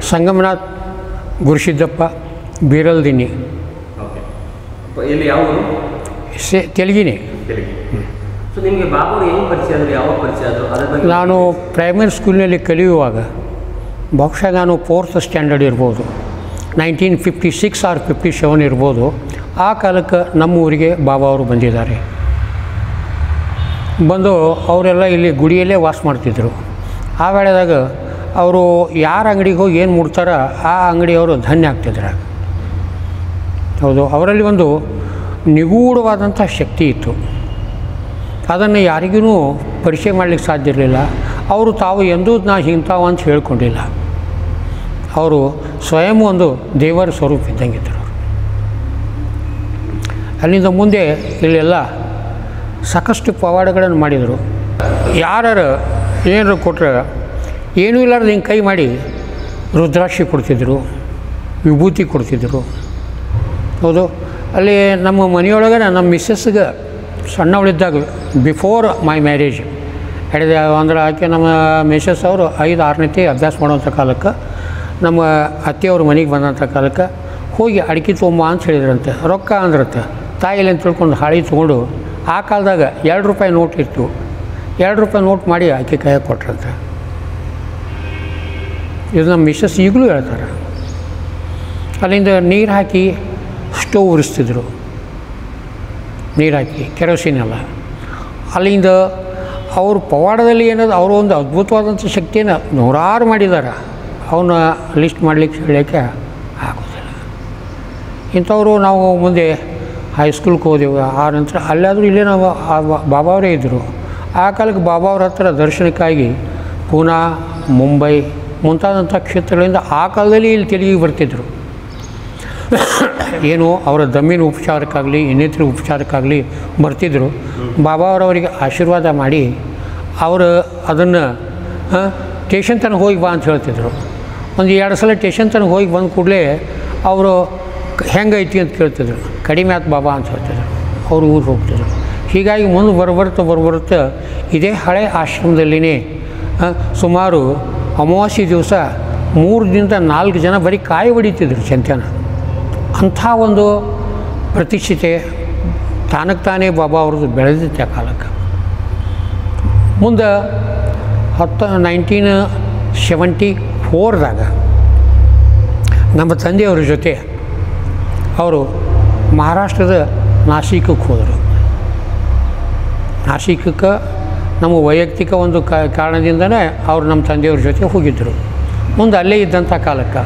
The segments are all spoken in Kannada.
ಸಂಗಮನಾಥ್ ಗುರುಸಿದ್ದಪ್ಪ ಬೀರಲ್ದಿನ್ನಿ ಓಕೆ ಎಲ್ಲಿ ಯಾವ ಊರು ಸೆ ತೆಲುಗಿನೇ ಸೊ ನಿಮಗೆ ಬಾಬು ಅವ್ರು ಹೆಂಗೆ ಪರಿಚಯ ಅಂದರೆ ಯಾವಾಗ ಪರಿಚಯ ಆದರು ಅದ್ರ ಬಗ್ಗೆ ನಾನು ಪ್ರೈಮರಿ ಸ್ಕೂಲ್ನಲ್ಲಿ ಕಲಿಯುವಾಗ ಬಹುಶಃ ನಾನು ಫೋರ್ತ್ ಸ್ಟ್ಯಾಂಡರ್ಡ್ ಇರ್ಬೋದು nineteen fifty six or fifty seven ಇರ್ಬೋದು ಆ ಕಾಲಕ್ಕೆ ನಮ್ಮ ಊರಿಗೆ ಬಾಬಾ ಅವರು ಬಂದಿದ್ದಾರೆ ಬಂದು ಅವರೆಲ್ಲ ಇಲ್ಲಿ ಗುಡಿಯಲ್ಲೇ ವಾಸ ಮಾಡ್ತಿದ್ದರು ಆ ವೇಳೆದಾಗ ಅವರು ಯಾರ ಅಂಗಡಿಗೆ ಹೋಗಿ ಏನು ಮುಡ್ತಾರ ಆ ಅಂಗಡಿಯವರು ಧನ್ಯ ಆಗ್ತಿದ್ರು ಹೌದು ಅವರಲ್ಲಿ ಒಂದು ನಿಗೂಢವಾದಂಥ ಶಕ್ತಿ ಇತ್ತು ಅದನ್ನು ಯಾರಿಗೂ ಪರಿಚಯ ಮಾಡಲಿಕ್ಕೆ ಸಾಧ್ಯ ಇರಲಿಲ್ಲ ಅವರು ತಾವು ಎಂದೂ ನಾ ಇಂಥವು ಅಂತ ಹೇಳ್ಕೊಂಡಿಲ್ಲ ಅವರು ಸ್ವಯಂ ಒಂದು ದೇವರ ಸ್ವರೂಪ ಇದ್ದಂಗಿದ್ದರು ಅವರು ಅಲ್ಲಿಂದ ಮುಂದೆ ಇಲ್ಲೆಲ್ಲ ಸಾಕಷ್ಟು ಪವಾಡಗಳನ್ನು ಮಾಡಿದರು ಯಾರು ಏನಾರು ಕೊಟ್ಟರೆ ಏನೂ ಇಲ್ಲಾರ್ದು ಹಿಂಗೆ ಕೈ ಮಾಡಿ ರುದ್ರಾಕ್ಷಿ ಕೊಡ್ತಿದ್ರು ವಿಭೂತಿ ಕೊಡ್ತಿದ್ರು ಹೌದು ಅಲ್ಲಿ ನಮ್ಮ ಮನೆಯೊಳಗೆ ನಮ್ಮ ಮಿಸ್ಸಸ್ಗೆ ಸಣ್ಣವಳಿದ್ದಾಗ ಬಿಫೋರ್ ಮೈ ಮ್ಯಾರೇಜ್ ಹಿಡಿದ ಅಂದ್ರೆ ಆಕೆ ನಮ್ಮ ಮಿಸ್ಸಸ್ ಅವರು ಐದು ಆರನೇತಿ ಅಭ್ಯಾಸ ಮಾಡೋಂಥ ಕಾಲಕ್ಕೆ ನಮ್ಮ ಅತ್ತೆಯವ್ರ ಮನೆಗೆ ಬಂದಂಥ ಕಾಲಕ್ಕೆ ಹೋಗಿ ಅಡಿಕೆ ತೊಗೊಂಬ ಅಂತ ಹೇಳಿದ್ರಂತೆ ರೊಕ್ಕ ಅಂದ್ರಂತೆ ತಾಯಿಲಿ ಅಂತ ತಿಳ್ಕೊಂಡು ಹಾಳಿ ತೊಗೊಂಡು ಆ ಕಾಲದಾಗ ಎರಡು ರೂಪಾಯಿ ನೋಟ್ ಇತ್ತು ಎರಡು ರೂಪಾಯಿ ನೋಟ್ ಮಾಡಿ ಆಕೆ ಕೈಯಾಗ ಕೊಟ್ರಂತೆ ಇದು ನಮ್ಮ ಮಿಸ್ಸಸ್ ಈಗಲೂ ಹೇಳ್ತಾರೆ ಅಲ್ಲಿಂದ ನೀರು ಹಾಕಿ ಸ್ಟೋವ್ ಉರಿಸ್ತಿದ್ರು ನೀರು ಹಾಕಿ ಕೆರೋಸಿನ್ ಎಲ್ಲ ಅಲ್ಲಿಂದ ಅವ್ರ ಪವಾಡದಲ್ಲಿ ಏನದು ಅವರು ಒಂದು ಅದ್ಭುತವಾದಂಥ ಶಕ್ತಿಯನ್ನು ನೂರಾರು ಮಾಡಿದ್ದಾರೆ ಅವನ್ನ ಲಿಸ್ಟ್ ಮಾಡಲಿಕ್ಕೆ ಹೇಳೋಕ್ಕೆ ಆಗೋದಿಲ್ಲ ಇಂಥವರು ನಾವು ಮುಂದೆ ಹೈಸ್ಕೂಲ್ಗೆ ಹೋದೆವು ಆ ನಂತರ ಅಲ್ಲಾದರೂ ಇಲ್ಲೇ ನಾವು ಆ ಬಾ- ಬಾಬಾ ಅವರೇ ಇದ್ದರು ಆ ಕಾಲಕ್ಕೆ ಬಾಬಾ ಅವ್ರ ಹತ್ರ ದರ್ಶನಕ್ಕಾಗಿ ಪೂನಾ ಮುಂಬೈ ಮುಂತಾದಂಥ ಕ್ಷೇತ್ರಗಳಿಂದ ಆ ಕಾಲದಲ್ಲಿ ಇಲ್ಲಿ ತೆಲುಗಿಗೆ ಬರ್ತಿದ್ದರು ಏನು ಅವರ ದಮ್ಮಿನ ಉಪಚಾರಕ್ಕಾಗಲಿ ಇನ್ನಿತರ ಉಪಚಾರಕ್ಕಾಗಲಿ ಬರ್ತಿದ್ದರು ಬಾಬಾ ಅವರವರಿಗೆ ಆಶೀರ್ವಾದ ಮಾಡಿ ಅವರು ಅದನ್ನು ಟೇಷನ್ ತನಕ ಹೋಗಿ ಬಾ ಅಂತ ಹೇಳ್ತಿದ್ರು ಒಂದು ಎರಡು ಸಲ ಟೇಷನ್ ತನಕ ಹೋಗಿ ಬಂದ ಕೂಡಲೇ ಅವರು ಹೆಂಗೈತಿ ಅಂತ ಕೇಳ್ತಿದ್ರು ಕಡಿಮೆ ಆಯ್ತು ಬಾಬಾ ಅಂತ ಹೇಳ್ತಿದ್ರು ಅವರು ಊರಿಗೆ ಹೋಗ್ತಿದ್ರು ಹೀಗಾಗಿ ಮುಂದೆ ಬರಬರ್ತಾ ಬರಬರ್ತಾ ಇದೇ ಹಳೆ ಆಶ್ರಮದಲ್ಲಿನೇ ಆ, ಸುಮಾರು ಅಮಾವಾಸ್ಯೆ ದಿವಸ ಮೂರು ದಿನದ ನಾಲ್ಕು ಜನ ಬರೀ ಕಾಯಿ ಹೊಡಿತಿದ್ರು ಚಂತ್ಯಾನ ಅಂಥ ಒಂದು ಪ್ರತಿಷ್ಠಿತೆ ತಾನಕ್ಕೆ ತಾನೇ ಬಾಬಾ ಅವ್ರದ್ದು ಬೆಳೆದಿತ್ತೆ ಆ ಕಾಲಕ್ಕೆ ಮುಂದೆ ಹತ್ತು ನೈನ್ಟೀನ್ ಸೆವೆಂಟಿ ಫೋರ್ದಾಗ ನಮ್ಮ ತಂದೆಯವ್ರ ಜೊತೆ ಅವರು ಮಹಾರಾಷ್ಟ್ರದ ನಾಸಿಕಕ್ಕೆ ಹೋದರು ನಾಸಿಕಕ್ಕೆ ನಮ್ಮ ವೈಯಕ್ತಿಕ ಒಂದು ಕ ಕಾರಣದಿಂದನೇ ಅವರು ನಮ್ಮ ತಂದೆಯವ್ರ ಜೊತೆ ಹೋಗಿದ್ದರು ಮುಂದೆ ಅಲ್ಲೇ ಇದ್ದಂಥ ಕಾಲಕ್ಕೆ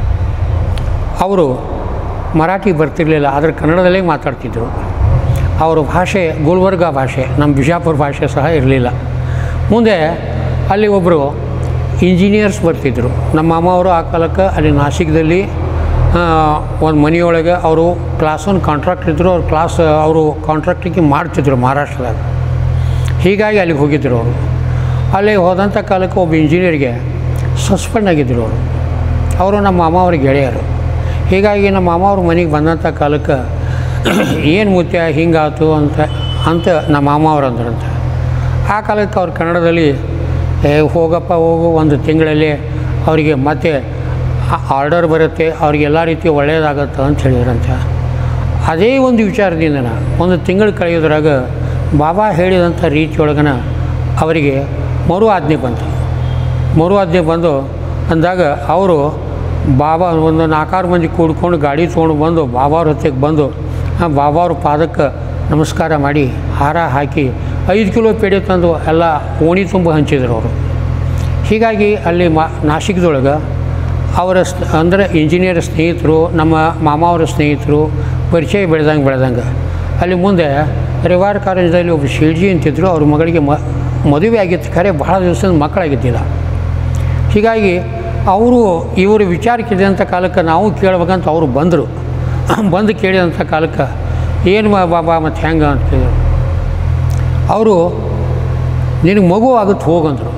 ಅವರು ಮರಾಠಿ ಬರ್ತಿರಲಿಲ್ಲ ಆದರೆ ಕನ್ನಡದಲ್ಲೇ ಮಾತಾಡ್ತಿದ್ದರು ಅವರ ಭಾಷೆ ಗುಲ್ಬರ್ಗ ಭಾಷೆ ನಮ್ಮ ಬಿಜಾಪುರ ಭಾಷೆ ಸಹ ಇರಲಿಲ್ಲ ಮುಂದೆ ಅಲ್ಲಿ ಒಬ್ಬರು ಇಂಜಿನಿಯರ್ಸ್ ಬರ್ತಿದ್ದರು ನಮ್ಮ ಮಾಮ ಅವರು ಆ ಕಾಲಕ್ಕೆ ಅಲ್ಲಿ ನಾಸಿಕ್ದಲ್ಲಿ ಒಂದು ಮನೆಯೊಳಗೆ ಅವರು ಕ್ಲಾಸ್ ಒನ್ ಕಾಂಟ್ರಾಕ್ಟ್ ಇದ್ದರು ಅವ್ರು ಕ್ಲಾಸ್ ಅವರು ಕಾಂಟ್ರಾಕ್ಟಿಗೆ ಮಾಡ್ತಿದ್ರು ಮಹಾರಾಷ್ಟ್ರದಾಗ ಹೀಗಾಗಿ ಅಲ್ಲಿಗೆ ಹೋಗಿದ್ದರು ಅವರು ಅಲ್ಲಿ ಹೋದಂಥ ಕಾಲಕ್ಕೆ ಒಬ್ಬ ಇಂಜಿನಿಯರ್ಗೆ ಸಸ್ಪೆಂಡ್ ಆಗಿದ್ದರು ಅವರು ಅವರು ನಮ್ಮ ಮಾಮ ಅವ್ರ ಗೆಳೆಯರು ಹೀಗಾಗಿ ನಮ್ಮ ಮಾಮ ಅವ್ರ ಮನೆಗೆ ಬಂದಂಥ ಕಾಲಕ್ಕೆ ಏನು ಮುತ್ಯ ಹಿಂಗಾತು ಅಂತ ಅಂತ ನಮ್ಮ ಮಾಮ ಅವ್ರು ಅಂದ್ರಂತೆ ಆ ಕಾಲಕ್ಕೆ ಅವ್ರು ಕನ್ನಡದಲ್ಲಿ ಏ ಹೋಗಪ್ಪ ಹೋಗು ಒಂದು ತಿಂಗಳಲ್ಲಿ ಅವರಿಗೆ ಮತ್ತೆ ಆರ್ಡರ್ ಬರುತ್ತೆ ಅವ್ರಿಗೆ ಎಲ್ಲ ರೀತಿ ಒಳ್ಳೆಯದಾಗತ್ತೆ ಅಂತ ಹೇಳಿದ್ರಂತೆ ಅದೇ ಒಂದು ವಿಚಾರದಿಂದ ಒಂದು ತಿಂಗಳು ಕಳೆಯೋದ್ರಾಗ ಬಾಬಾ ಹೇಳಿದಂಥ ರೀತಿಯೊಳಗನ ಅವರಿಗೆ ಮರು ಆಜ್ಞೆ ಬಂತು ಮರು ಆಜ್ಞೆ ಬಂದು ಅಂದಾಗ ಅವರು ಬಾಬಾ ಒಂದು ನಾಲ್ಕಾರು ಮಂದಿ ಕೂಡ್ಕೊಂಡು ಗಾಡಿ ತೊಗೊಂಡು ಬಂದು ಬಾಬಾ ಅವ್ರ ಹೊತ್ತಿಗೆ ಬಂದು ಆ ಬಾಬಾ ಅವ್ರ ಪಾದಕ್ಕೆ ನಮಸ್ಕಾರ ಮಾಡಿ ಹಾರ ಹಾಕಿ ಐದು ಕಿಲೋ ಪೇಡೆ ತಂದು ಎಲ್ಲ ಓಣಿ ತುಂಬ ಹಂಚಿದ್ರು ಅವರು ಹೀಗಾಗಿ ಅಲ್ಲಿ ಮಾ ನಾಸಿಕದೊಳಗೆ ಅವರ ಸ್ ಅಂದರೆ ಇಂಜಿನಿಯರ್ ಸ್ನೇಹಿತರು ನಮ್ಮ ಮಾಮ ಅವರ ಸ್ನೇಹಿತರು ಪರಿಚಯ ಬೆಳೆದಂಗೆ ಬೆಳೆದಂಗೆ ಅಲ್ಲಿ ಮುಂದೆ ಪರಿವಾರ ಕಾಲೇಜದಲ್ಲಿ ಒಬ್ಬ ಶಿಲ್ಜಿ ಅಂತಿದ್ರು ಅವ್ರ ಮಗಳಿಗೆ ಮ ಮದುವೆ ಆಗಿತ್ತು ಖರೆ ಬಹಳ ದಿವಸದ ಮಕ್ಕಳಾಗಿದ್ದಿಲ್ಲ ಹೀಗಾಗಿ ಅವರು ಇವರು ವಿಚಾರಕ್ಕಿದ್ದಂಥ ಕಾಲಕ್ಕೆ ನಾವು ಕೇಳ್ಬೇಕಂತ ಅವರು ಬಂದರು ಬಂದು ಕೇಳಿದಂಥ ಕಾಲಕ್ಕೆ ಏನು ಮಾ ಬಾಬಾ ಮತ್ತು ಹೆಂಗೆ ಅಂತ ಕೇಳಿದ್ರು ಅವರು ನಿನಗೆ ಮಗು ಆಗುತ್ತೆ ಹೋಗಂದರು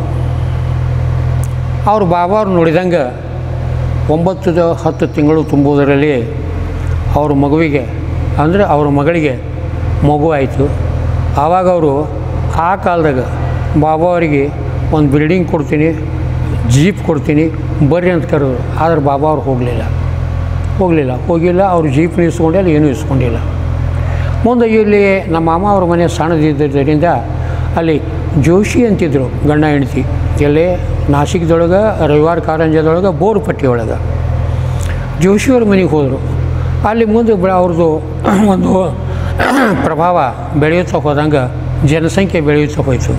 ಅವ್ರು ಬಾಬಾ ಅವ್ರು ನೋಡಿದಂಗೆ ಒಂಬತ್ತು ದ- ಹತ್ತು ತಿಂಗಳು ತುಂಬುವುದರಲ್ಲಿ ಅವ್ರ ಮಗುವಿಗೆ ಅಂದರೆ ಅವ್ರ ಮಗಳಿಗೆ ಮಗು ಆಯಿತು ಆವಾಗ ಅವರು ಆ ಕಾಲದಾಗ ಬಾಬಾ ಅವರಿಗೆ ಒಂದು ಬಿಲ್ಡಿಂಗ್ ಕೊಡ್ತೀನಿ ಜೀಪ್ ಕೊಡ್ತೀನಿ ಬರ್ರಿ ಅಂತ ಕರೆದ್ರು ಆದ್ರೆ ಬಾಬಾ ಅವ್ರು ಹೋಗಲಿಲ್ಲ ಹೋಗಲಿಲ್ಲ ಹೋಗಿಲ್ಲ ಅವ್ರು ಜೀಪ್ ಇಸ್ಕೊಂಡಿಲ್ಲ ಏನೂ ಇಸ್ಕೊಂಡಿಲ್ಲ ಮುಂದೆ ಇಲ್ಲಿ ನಮ್ಮ ಮಾಮ ಅವ್ರ ಮನೆ ಸಣ್ಣದಿದ್ದರಿಂದ ಅಲ್ಲಿ ಜೋಶಿ ಅಂತಿದ್ರು ಗಂಡ ಹೆಂಡತಿ ಎಲ್ಲೇ ನಾಸಿಕ್ದೊಳಗೆ ರವಿವಾರ ಕಾರಂಜದೊಳಗೆ ಬೋರ್ಪಟ್ಟಿ ಒಳಗೆ ಜೋಶಿಯವ್ರ ಮನೆಗೆ ಹೋದರು ಅಲ್ಲಿ ಮುಂದೆ ಬ ಅವ್ರದ್ದು ಒಂದು ಪ್ರಭಾವ ಬೆಳೆಯುತ್ತಾ ಹೋದಂಗೆ ಜನಸಂಖ್ಯೆ ಬೆಳೆಯುತ್ತಾ ಹೋಯಿತು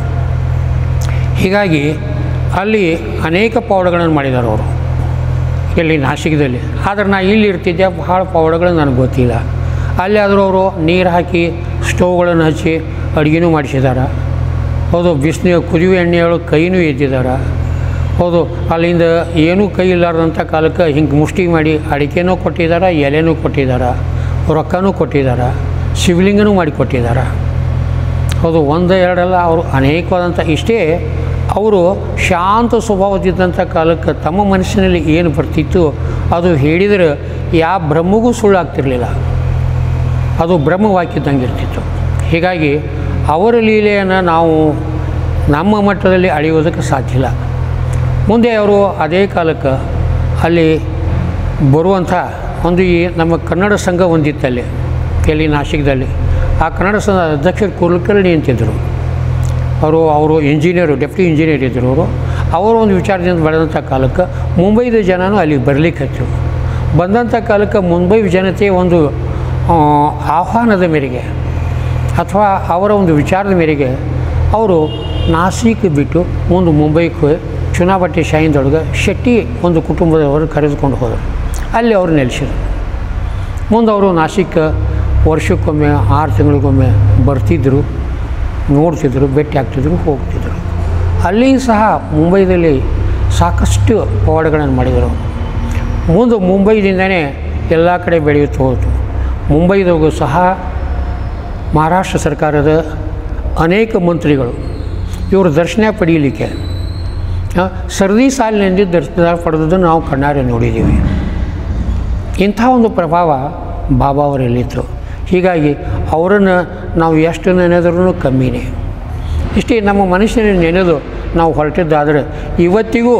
ಹೀಗಾಗಿ ಅಲ್ಲಿ ಅನೇಕ ಪವಾಡಗಳನ್ನು ಮಾಡಿದ್ದಾರೆ ಅವರು ಇಲ್ಲಿ ನಾಸಿಕದಲ್ಲಿ ಆದ್ರೆ ನಾ ಇಲ್ಲಿ ಇರ್ತಿದ್ದೆ ಭಾಳ ಪವಾಡಗಳು ನನಗೆ ಗೊತ್ತಿಲ್ಲ ಅಲ್ಲಿ ಆದರೂ ಅವರು ನೀರು ಹಾಕಿ ಸ್ಟೌವ್ಗಳನ್ನು ಹಚ್ಚಿ ಅಡುಗೆನೂ ಮಾಡಿಸಿದ್ದಾರೆ ಹೌದು ಬಿಸಿನೀರು ಕುದಿಯುವ ಎಣ್ಣೆಯೊಳಗೆ ಕೈನೂ ಎದ್ದಿದ್ದಾರೆ ಹೌದು ಅಲ್ಲಿಂದ ಏನೂ ಕೈ ಇಲ್ಲಾರ್ದಂಥ ಕಾಲಕ್ಕೆ ಹಿಂಗೆ ಮುಷ್ಟಿ ಮಾಡಿ ಅಡಿಕೆನೂ ಕೊಟ್ಟಿದ್ದಾರೆ ಎಲೆನೂ ಕೊಟ್ಟಿದ್ದಾರೆ ರೊಕ್ಕನೂ ಕೊಟ್ಟಿದ್ದಾರೆ ಶಿವಲಿಂಗನೂ ಮಾಡಿ ಕೊಟ್ಟಿದ್ದಾರೆ ಹೌದು ಒಂದು ಎರಡಲ್ಲ ಅವರು ಅನೇಕವಾದಂಥ ಇಷ್ಟೇ ಅವರು ಶಾಂತ ಸ್ವಭಾವದಿದ್ದಂಥ ಕಾಲಕ್ಕೆ ತಮ್ಮ ಮನಸ್ಸಿನಲ್ಲಿ ಏನು ಬರ್ತಿತ್ತು ಅದು ಹೇಳಿದರೆ ಯಾವ ಬ್ರಹ್ಮಗೂ ಸುಳ್ಳಾಗ್ತಿರಲಿಲ್ಲ ಅದು ಬ್ರಹ್ಮವಾಕ್ಯದಂಗೆ ಇರ್ತಿತ್ತು ಹೀಗಾಗಿ ಅವರ ಲೀಲೆಯನ್ನು ನಾವು ನಮ್ಮ ಮಟ್ಟದಲ್ಲಿ ಅಳೆಯೋದಕ್ಕೆ ಸಾಧ್ಯ ಇಲ್ಲ ಮುಂದೆ ಅವರು ಅದೇ ಕಾಲಕ್ಕೆ ಅಲ್ಲಿ ಬರುವಂಥ ಒಂದು ಈ ನಮ್ಮ ಕನ್ನಡ ಸಂಘ ಒಂದಿತ್ತಲ್ಲಿ ಎಲ್ಲಿ ನಾಸಿಕದಲ್ಲಿ ಆ ಕನ್ನಡ ಸಂಘ ಅಧ್ಯಕ್ಷರು ಕುಲಕರ್ಣಿ ಅಂತಿದ್ದರು ಅವರು ಅವರು ಇಂಜಿನಿಯರು ಡೆಪ್ಟಿ ಇಂಜಿನಿಯರ್ ಇದ್ದರು ಅವರು ಅವರು ಒಂದು ವಿಚಾರದಿಂದ ಬೆಳೆದಂಥ ಕಾಲಕ್ಕೆ ಮುಂಬೈದ ಜನನೂ ಅಲ್ಲಿಗೆ ಬರಲಿಕ್ಕೆ ಹಚ್ಚು ಬಂದಂಥ ಕಾಲಕ್ಕೆ ಮುಂಬೈ ಜನತೆ ಒಂದು ಆ, ಆಹ್ವಾನದ ಮೇರೆಗೆ ಅಥವಾ ಅವರ ಒಂದು ವಿಚಾರದ ಮೇರೆಗೆ ಅವರು ನಾಸಿಕ್ ಬಿಟ್ಟು ಮುಂದೆ ಮುಂಬೈಗೆ ಹೋಗಿ ಚುನಾವಟಿ ಶಾಹಿಂದೊಳಗೆ ಶೆಟ್ಟಿ ಒಂದು ಕುಟುಂಬದವರು ಕರೆದುಕೊಂಡು ಹೋದರು ಅಲ್ಲಿ ಅವರು ನೆಲೆಸಿದರು ಮುಂದೆ ಅವರು ನಾಸಿಕ್ ವರ್ಷಕ್ಕೊಮ್ಮೆ ಆರು ತಿಂಗಳಿಗೊಮ್ಮೆ ಬರ್ತಿದ್ದರು ನೋಡ್ತಿದ್ರು ಭೇಟಿ ಆಗ್ತಿದ್ರು ಹೋಗ್ತಿದ್ರು ಅಲ್ಲಿ ಸಹ ಮುಂಬೈದಲ್ಲಿ ಸಾಕಷ್ಟು ಪವಾಡಗಳನ್ನು ಮಾಡಿದರು ಮುಂದೆ ಮುಂಬೈದಿಂದನೇ ಎಲ್ಲ ಕಡೆ ಬೆಳೆಯುತ್ತಾ ಹೋಯಿತು ಮುಂಬೈದಾಗೂ ಸಹ ಮಹಾರಾಷ್ಟ್ರ ಸರ್ಕಾರದ ಅನೇಕ ಮಂತ್ರಿಗಳು ಇವರು ದರ್ಶನ ಪಡೀಲಿಕ್ಕೆ ಆ, ಸರದಿ ಸಾಲಿನಿಂದ ದರ್ಶನ ಪಡೆದದ್ದನ್ನು ನಾವು ಕಣ್ಣಾರೆ ನೋಡಿದ್ದೀವಿ ಇಂಥ ಒಂದು ಪ್ರಭಾವ ಬಾಬಾ ಅವರಲ್ಲಿತ್ತು ಹೀಗಾಗಿ ಅವರನ್ನು ನಾವು ಎಷ್ಟು ನೆನೆದ್ರೂ ಕಮ್ಮಿನೇ ಇಷ್ಟೇ ನಮ್ಮ ಮನುಷ್ಯನ ನೆನೆದು ನಾವು ಹೊರಟಿದ್ದಾದರೆ ಇವತ್ತಿಗೂ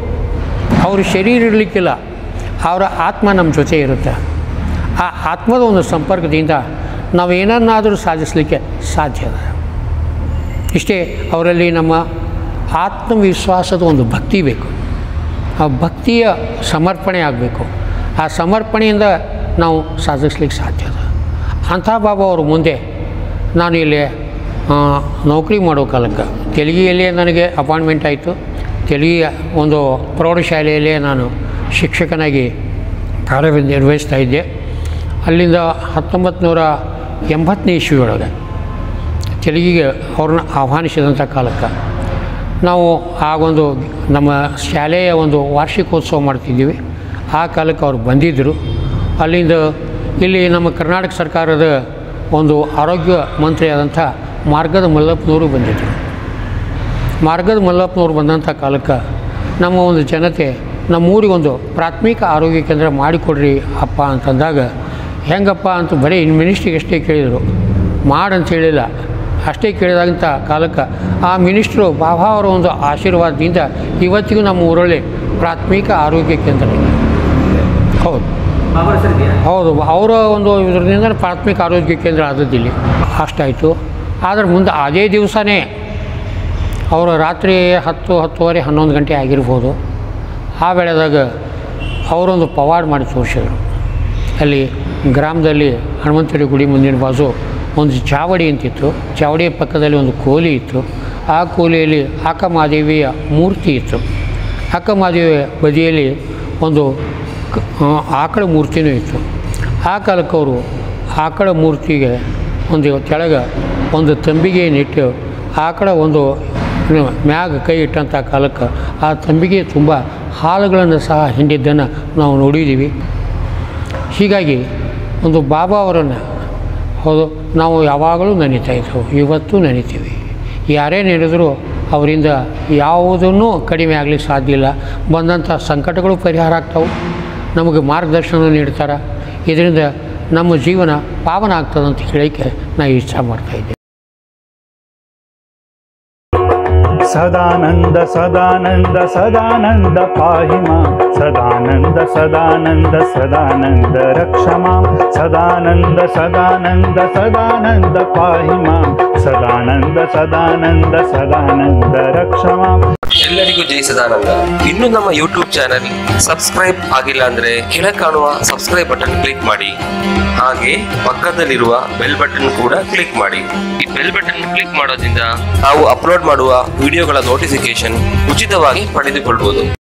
ಅವ್ರ ಶರೀರ ಇರಲಿಕ್ಕಿಲ್ಲ ಅವರ ಆತ್ಮ ನಮ್ಮ ಜೊತೆ ಇರುತ್ತೆ ಆ ಆತ್ಮದ ಒಂದು ಸಂಪರ್ಕದಿಂದ ನಾವು ಏನನ್ನಾದರೂ ಸಾಧಿಸಲಿಕ್ಕೆ ಸಾಧ್ಯ ಇದೆ ಇಷ್ಟೇ ಅವರಲ್ಲಿ ನಮ್ಮ ಆತ್ಮವಿಶ್ವಾಸದ ಒಂದು ಭಕ್ತಿ ಬೇಕು ಆ ಭಕ್ತಿಯ ಸಮರ್ಪಣೆ ಆಗಬೇಕು ಆ ಸಮರ್ಪಣೆಯಿಂದ ನಾವು ಸಾಧಿಸ್ಲಿಕ್ಕೆ ಸಾಧ್ಯ ಇದೆ ಅಂಥ ಬಾಬಾ ಅವರು ಮುಂದೆ ನಾನು ಇಲ್ಲಿ ಆ, ನೌಕರಿ ಮಾಡೋ ಕಾಲಕ್ಕೆ ತೆಲುಗಿಯಲ್ಲೇ ನನಗೆ ಅಪಾಯಿಂಟ್ಮೆಂಟ್ ಆಯಿತು ತೆಲುಗಿಯ ಒಂದು ಪ್ರೌಢಶಾಲೆಯಲ್ಲೇ ನಾನು ಶಿಕ್ಷಕನಾಗಿ ಕಾರ್ಯ ನಿರ್ವಹಿಸ್ತಾ ಇದ್ದೆ ಅಲ್ಲಿಂದ ಹತ್ತೊಂಬತ್ತು ನೂರ ಎಂಬತ್ತನೇ ಇಸ್ವಿಯೊಳಗೆ ತೆಲುಗಿಗೆ ಅವ್ರನ್ನ ಆಹ್ವಾನಿಸಿದಂಥ ಕಾಲಕ್ಕೆ ನಾವು ಆಗೊಂದು ನಮ್ಮ ಶಾಲೆಯ ಒಂದು ವಾರ್ಷಿಕೋತ್ಸವ ಮಾಡ್ತಿದ್ದೀವಿ ಆ ಕಾಲಕ್ಕೆ ಅವ್ರು ಬಂದಿದ್ದರು ಅಲ್ಲಿಂದ ಇಲ್ಲಿ ನಮ್ಮ ಕರ್ನಾಟಕ ಸರ್ಕಾರದ ಒಂದು ಆರೋಗ್ಯ ಮಂತ್ರಿಯಾದಂಥ ಮಾರ್ಗದ ಮಲ್ಲಪ್ಪನವರು ಬಂದಿದ್ದರು ಮಾರ್ಗದ ಮಲ್ಲಪ್ಪನವ್ರು ಬಂದಂಥ ಕಾಲಕ್ಕೆ ನಮ್ಮ ಒಂದು ಜನತೆ ನಮ್ಮೂರಿಗೊಂದು ಪ್ರಾಥಮಿಕ ಆರೋಗ್ಯ ಕೇಂದ್ರ ಮಾಡಿಕೊಡ್ರಿ ಅಪ್ಪ ಅಂತಂದಾಗ ಹೆಂಗಪ್ಪ ಅಂತ ಬರೀ ಇನ್ನು ಮಿನಿಸ್ಟ್ರಿಗೆ ಅಷ್ಟೇ ಕೇಳಿದರು ಮಾಡಂತ ಹೇಳಿಲ್ಲ ಅಷ್ಟೇ ಕೇಳಿದಂಥ ಕಾಲಕ್ಕೆ ಆ ಮಿನಿಸ್ಟ್ರು ಬಾಬಾ ಅವರ ಒಂದು ಆಶೀರ್ವಾದದಿಂದ ಇವತ್ತಿಗೂ ನಮ್ಮ ಊರಲ್ಲಿ ಪ್ರಾಥಮಿಕ ಆರೋಗ್ಯ ಕೇಂದ್ರ ಇದೆ ಹೌದು ಬಾಬಾ ಹೆಸರು ಇದೆಯಾ ಹೌದು ಅವರ ಒಂದು ಇದರಿಂದ ಪ್ರಾಥಮಿಕ ಆರೋಗ್ಯ ಕೇಂದ್ರ ಆದದ್ದಿಲ್ಲಿ ಅಷ್ಟಾಯಿತು ಆದರೆ ಮುಂದೆ ಅದೇ ದಿವಸನೇ ಅವರು ರಾತ್ರಿ ಹತ್ತು ಹತ್ತುವರೆ ಹನ್ನೊಂದು ಗಂಟೆ ಆಗಿರ್ಬೋದು ಆ ವೇಳೆದಾಗ ಅವರೊಂದು ಪವಾಡ್ ಮಾಡಿ ತೋರಿಸಿದ್ರು ಅಲ್ಲಿ ಗ್ರಾಮದಲ್ಲಿ ಹನುಮಂತರಿ ಗುಡಿ ಮುಂದಿನ ಬಾಜು ಒಂದು ಚಾವಡಿ ಅಂತಿತ್ತು ಚಾವಡಿಯ ಪಕ್ಕದಲ್ಲಿ ಒಂದು ಕೋಲಿ ಇತ್ತು ಆ ಕೋಲಿಯಲ್ಲಿ ಅಕ್ಕಮಹಾದೇವಿಯ ಮೂರ್ತಿ ಇತ್ತು ಅಕ್ಕಮಹಾದೇವಿಯ ಬದಿಯಲ್ಲಿ ಒಂದು ಕ- ಆ, ಆಕಳ ಮೂರ್ತಿನೂ ಇತ್ತು ಆ ಕಾಲಕ್ಕೆ ಅವರು ಆಕಳ ಮೂರ್ತಿಗೆ ಒಂದು ಕೆಳಗೆ ಒಂದು ತಂಬಿಗೆಯನ್ನಿಟ್ಟು ಆಕಳ ಒಂದು ಮ್ಯಾಗ ಕೈ ಇಟ್ಟಂಥ ಕಾಲಕ್ಕೆ ಆ ತಂಬಿಗೆ ತುಂಬ ಹಾಲುಗಳನ್ನು ಸಹ ಹಿಂಡಿದ್ದನ್ನು ನಾವು ನೋಡಿದ್ದೀವಿ ಹೀಗಾಗಿ ಒಂದು ಬಾಬಾ ಅವರನ್ನು ಹೌದು ನಾವು ಯಾವಾಗಲೂ ನೆನೀತಾ ಇದ್ದೆವು ಇವತ್ತು ನೆನಿತೀವಿ ಯಾರೇ ನೆನೆದರೂ ಅವರಿಂದ ಯಾವುದನ್ನೂ ಕಡಿಮೆ ಆಗಲಿಕ್ಕೆ ಸಾಧ್ಯ ಇಲ್ಲ ಬಂದಂಥ ಸಂಕಟಗಳು ಪರಿಹಾರ ಆಗ್ತಾವೆ ನಮಗೆ ಮಾರ್ಗದರ್ಶನ ನೀಡ್ತಾರೆ ಇದರಿಂದ ನಮ್ಮ ಜೀವನ ಪಾವನ ಆಗ್ತದಂತ ಹೇಳೋಕ್ಕೆ ನಾನು ಇಚ್ಛೆ ಮಾಡ್ತಾಯಿದ್ದೆ ಸದಾನಂದ ಸದಾನಂದ ಸದಾನಂದ ಪಾಹಿ ಮಾಂ ಸದಾನಂದ ಸದಾನಂದ ಸದಾನಂದ ರಕ್ಷ ಮಾಂ ಸದಾನಂದ ಸದಾನಂದ ಸದಾನಂದ ಪಾಹಿ ಮಾಂ ಸದಾನಂದ ಸದಾನಂದ ಸದಾನಂದ ರಕ್ಷ ಮಾಂ ಎಲ್ಲರಿಗೂ ಜೈ ಸದಾನಂದ ಇನ್ನು ನಮ್ಮ ಯೂಟ್ಯೂಬ್ ಚಾನೆಲ್ ಸಬ್ಸ್ಕ್ರೈಬ್ ಆಗಿಲ್ಲ ಅಂದ್ರೆ ಕೆಳ ಕಾಣುವ ಸಬ್ಸ್ಕ್ರೈಬ್ ಬಟನ್ ಕ್ಲಿಕ್ ಮಾಡಿ ಹಾಗೆ ಪಕ್ಕದಲ್ಲಿರುವ ಬೆಲ್ ಬಟನ್ ಕೂಡ ಕ್ಲಿಕ್ ಮಾಡಿ ಈ ಬೆಲ್ ಬಟನ್ ಕ್ಲಿಕ್ ಮಾಡೋದ್ರಿಂದ ನಾವು ಅಪ್ಲೋಡ್ ಮಾಡುವ ವಿಡಿಯೋಗಳ ನೋಟಿಫಿಕೇಶನ್ ಉಚಿತವಾಗಿ ಪಡೆದುಕೊಳ್ಳಬಹುದು